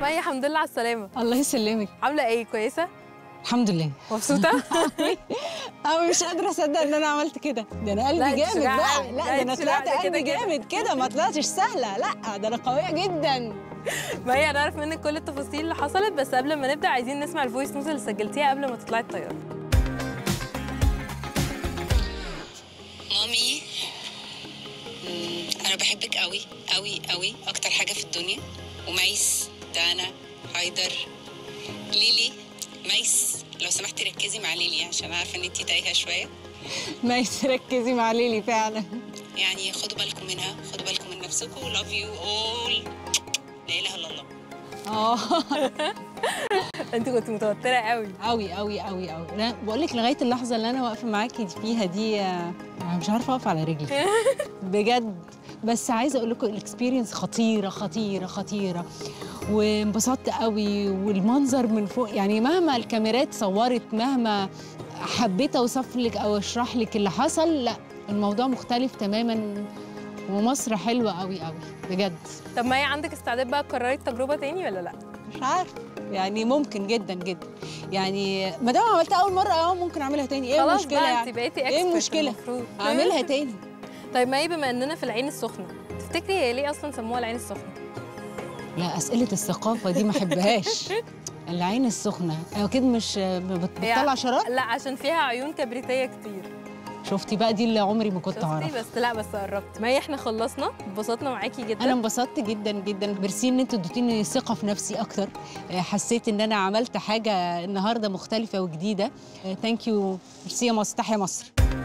مي الحمد لله على السلامة الله يسلمك عاملة ايه كويسة؟ الحمد لله مبسوطة؟ انا مش قادره اصدق ان انا عملت كده ده انا لا، قلبي انت جامد شجاعة بقى قوي. لا لا، ده انا انت شجاعة طلعت كده قلبي كده. جامد كده ما طلعتش سهله لا ده انا قويه جدا مي انا عارف منك كل التفاصيل اللي حصلت بس قبل ما نبدأ عايزين نسمع الفويس نوت اللي سجلتيها قبل ما تطلعي الطيارة مامي مم، انا بحبك قوي قوي قوي اكتر حاجه في الدنيا وميس دانا هايدر ليلي ميس لو سمحتي ركزي مع ليلي عشان عارفه ان انتي تايهه شويه ما تركزي مع ليلي فعلا يعني خدوا بالكم منها خدوا بالكم من نفسكم لاف يو اول لا اله الا الله اه انت كنت متوترة قوي قوي قوي قوي قوي انا بقول لك لغايه اللحظه اللي انا واقفه معاكي فيها دي آه، انا مش عارفه اقف على رجلي بجد بس عايزه اقول لكم الاكسبيرينس خطيره خطيره خطيره وانبسطت قوي والمنظر من فوق يعني مهما الكاميرات صورت مهما حبيت اوصف لك او اشرح لك اللي حصل لا الموضوع مختلف تماما ومصر حلوه قوي قوي بجد طب مي عندك استعداد بقى تكرري التجربة تاني ولا لا؟ مش عارفه يعني ممكن جدا جدا يعني ما دام عملتها اول مره اه ممكن اعملها تاني ايه خلاص المشكله بقى يعني انت بقيتي ايه expert المشكله المفروض. اعملها تاني طيب مي بما اننا في العين السخنة تفتكري هي ليه اصلا سموها العين السخنة؟ لا اسئله الثقافه دي ما احبهاش العين السخنه اكيد مش بت- هي- بتطلع شراب لا عشان فيها عيون كبريتية كتير شفتي بقى دي اللي عمري ما كنت شفتي اعرف بس لا بس قربت مي احنا خلصنا اتبسطنا معاكي جدا انا انبسطت جدا جدا ميرسي ان انتوا اديتوني ثقه في نفسي اكتر آه، حسيت ان انا عملت حاجه النهارده مختلفه وجديده ثانك يو ميرسي يا مصر تحيا مصر